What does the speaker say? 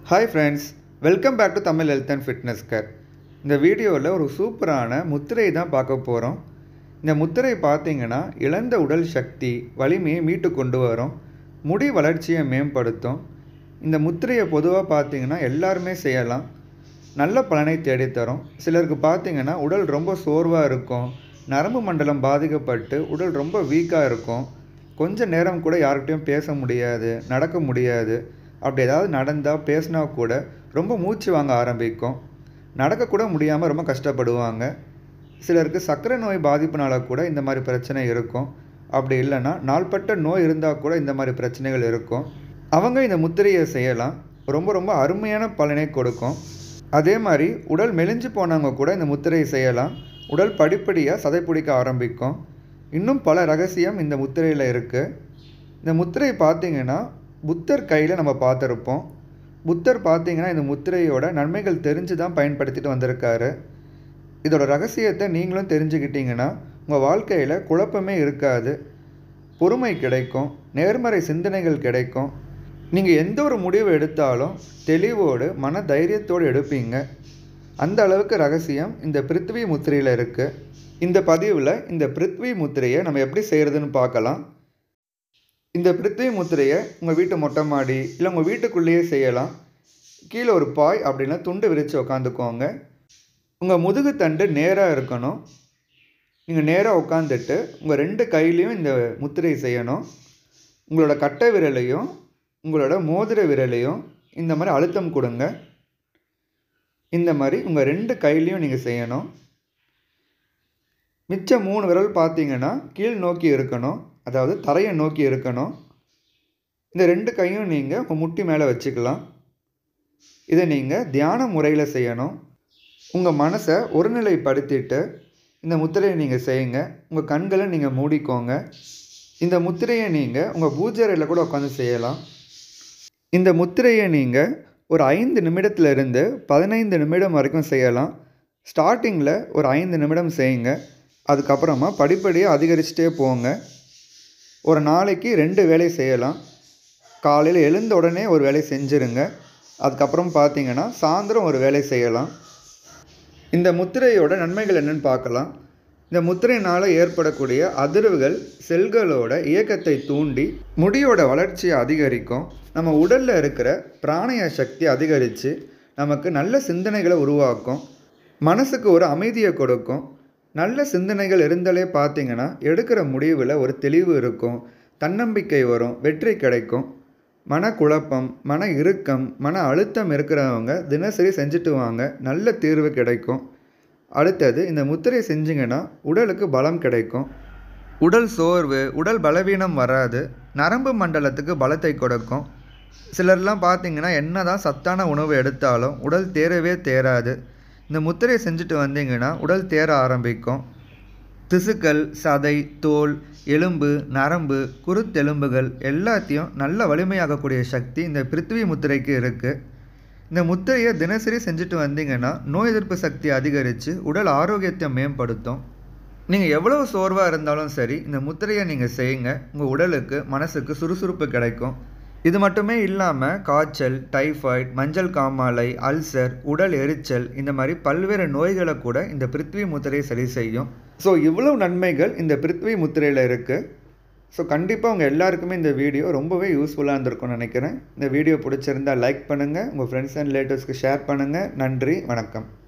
hi friends welcome back to Tamil health and fitness care இந்த வீடியோவில் ஒரு சூப்பரான முத்திரை தான் பார்க்க போகிறோம் இந்த முத்திரை பார்த்தீங்கன்னா இழந்த உடல் சக்தி வலிமையை மீட்டு கொண்டு வரும் முடி வளர்ச்சியை மேம்படுத்தும் இந்த முத்திரையை பொதுவாக பார்த்தீங்கன்னா எல்லாருமே செய்யலாம் நல்ல பலனை தேடித்தரும் சிலருக்கு பார்த்தீங்கன்னா உடல் ரொம்ப சோர்வாக இருக்கும் நரம்பு மண்டலம் பாதிக்கப்பட்டு உடல் ரொம்ப வீக்காக இருக்கும் கொஞ்ச நேரம் கூட யார்கிட்டயும் பேச முடியாது நடக்க முடியாது அப்படி ஏதாவது நடந்தால் பேசினா கூட ரொம்ப மூச்சு வாங்க ஆரம்பிக்கும் நடக்கக்கூட முடியாமல் ரொம்ப கஷ்டப்படுவாங்க சிலருக்கு சர்க்கரை நோய் பாதிப்புனால கூட இந்த மாதிரி பிரச்சனை இருக்கும் அப்படி இல்லைன்னா நாள்பட்ட நோய் இருந்தால் கூட இந்த மாதிரி பிரச்சனைகள் இருக்கும் அவங்க இந்த முத்திரையை செய்யலாம் ரொம்ப ரொம்ப அருமையான பலனை கொடுக்கும் அதே மாதிரி உடல் மெலிஞ்சு போனவங்க கூட இந்த முத்திரையை செய்யலாம் உடல் படிப்படியாக சதை பிடிக்க ஆரம்பிக்கும் இன்னும் பல ரகசியம் இந்த முத்திரையில் இருக்குது இந்த முத்திரை பார்த்தீங்கன்னா புத்தர் கையில் நம்ம பார்த்துருப்போம் புத்தர் பார்த்தீங்கன்னா இந்த முத்திரையோட நன்மைகள் தெரிஞ்சு தான் பயன்படுத்திட்டு வந்திருக்காரு இதோட ரகசியத்தை நீங்களும் தெரிஞ்சுக்கிட்டீங்கன்னா உங்கள் வாழ்க்கையில் குழப்பமே இருக்காது பொறுமை கிடைக்கும் நேர்மறை சிந்தனைகள் கிடைக்கும் நீங்கள் எந்த ஒரு முடிவு எடுத்தாலும் தெளிவோடு மன தைரியத்தோடு எடுப்பீங்க அந்த அளவுக்கு ரகசியம் இந்த பிருத்வி முத்திரையில் இருக்குது இந்த பதிவில் இந்த பிருத்வி முத்திரையை நம்ம எப்படி செய்கிறதுன்னு பார்க்கலாம் இந்த பிருத்வி முத்திரையை உங்கள் வீட்டு மொட்டை மாடி இல்லை உங்கள் வீட்டுக்குள்ளேயே செய்யலாம் கீழே ஒரு பாய் அப்படின்னா துண்டு விரித்து உக்காந்துக்கோங்க உங்கள் முதுகு தண்டு நேராக இருக்கணும் நீங்கள் நேராக உட்காந்துட்டு உங்கள் ரெண்டு கையிலையும் இந்த முத்திரை செய்யணும் உங்களோட கட்டை விரலையும் உங்களோட மோதிர விரலையும் இந்த மாதிரி அழுத்தம் கொடுங்க இந்த மாதிரி உங்கள் ரெண்டு கையிலையும் நீங்கள் செய்யணும் மிச்சம் மூணு விரல் பார்த்தீங்கன்னா கீழ் நோக்கி இருக்கணும் அதாவது தரையை நோக்கி இருக்கணும் இந்த ரெண்டு கையும் நீங்கள் உங்கள் முட்டி மேலே வச்சுக்கலாம் இதை நீங்கள் தியான முறையில் செய்யணும் உங்கள் மனசை ஒருநிலைப்படுத்திட்டு இந்த முத்திரையை நீங்கள் செய்யுங்க உங்கள் கண்களை நீங்கள் மூடிக்கோங்க இந்த முத்திரையை நீங்கள் உங்கள் பூஜை அறையில் கூட உட்காந்து செய்யலாம் இந்த முத்திரையை நீங்கள் ஒரு ஐந்து நிமிடத்துலேருந்து பதினைந்து நிமிடம் வரைக்கும் செய்யலாம் ஸ்டார்டிங்கில் ஒரு ஐந்து நிமிடம் செய்யுங்க அதுக்கப்புறமா படிப்படியாக அதிகரிச்சுட்டே போங்க ஒரு நாளைக்கு ரெண்டு வேலை செய்யலாம் காலையில் எழுந்த உடனே ஒரு வேலை செஞ்சுருங்க அதுக்கப்புறம் பார்த்தீங்கன்னா சாயந்தரம் ஒரு வேலை செய்யலாம் இந்த முத்திரையோட நன்மைகள் என்னன்னு பார்க்கலாம் இந்த முத்திரையினால் ஏற்படக்கூடிய அதிர்வுகள் செல்களோட இயக்கத்தை தூண்டி முடியோட வளர்ச்சியை அதிகரிக்கும் நம்ம உடலில் இருக்கிற பிராணய சக்தி அதிகரித்து நமக்கு நல்ல சிந்தனைகளை உருவாக்கும் மனசுக்கு ஒரு அமைதியை கொடுக்கும் நல்ல சிந்தனைகள் இருந்தாலே பார்த்தீங்கன்னா எடுக்கிற முடிவில் ஒரு தெளிவு இருக்கும் தன்னம்பிக்கை வரும் வெற்றி கிடைக்கும் மனக்குழப்பம் மன இறுக்கம் மன அழுத்தம் இருக்கிறவங்க தினசரி செஞ்சுட்டு வாங்க நல்ல தீர்வு கிடைக்கும் அடுத்தது இந்த முத்திரை செஞ்சிங்கன்னா உடலுக்கு பலம் கிடைக்கும் உடல் சோர்வு உடல் பலவீனம் வராது நரம்பு மண்டலத்துக்கு பலத்தை கொடுக்கும் சிலர்லாம் பார்த்தீங்கன்னா என்ன தான் சத்தான உணவு எடுத்தாலும் உடல் தேரவே தேராது இந்த முத்திரை செஞ்சுட்டு வந்தீங்கன்னா உடல் தேர ஆரம்பிக்கும் திசுக்கள் சதை தோல் எலும்பு நரம்பு குருத்தெலும்புகள் எல்லாத்தையும் நல்ல வலிமையாகக்கூடிய சக்தி இந்த பிருத்திவி முத்திரைக்கு இருக்குது இந்த முத்திரையை தினசரி செஞ்சுட்டு வந்தீங்கன்னா நோய் எதிர்ப்பு சக்தி அதிகரித்து உடல் ஆரோக்கியத்தை மேம்படுத்தும் நீங்கள் எவ்வளவு சோர்வாக இருந்தாலும் சரி இந்த முத்திரையை நீங்கள் செய்யுங்க உங்கள் உடலுக்கு மனசுக்கு சுறுசுறுப்பு கிடைக்கும் இது மட்டுமே இல்லாமல் காய்ச்சல் டைஃபாய்டு மஞ்சள் காமாலை அல்சர் உடல் எரிச்சல் இந்த மாதிரி பல்வேறு நோய்களை கூட இந்த பிருத்வி முத்திரை சரி செய்யும் ஸோ இவ்வளவு நன்மைகள் இந்த பிருத்வி முத்திரையில் இருக்குது ஸோ கண்டிப்பாக உங்கள் எல்லாருக்குமே இந்த வீடியோ ரொம்பவே யூஸ்ஃபுல்லாக இருந்திருக்கும்னு நினைக்கிறேன் இந்த வீடியோ பிடிச்சிருந்தால் லைக் பண்ணுங்கள் உங்கள் ஃப்ரெண்ட்ஸ் அண்ட் ரிலேட்டிவ்ஸ்க்கு ஷேர் பண்ணுங்கள் நன்றி வணக்கம்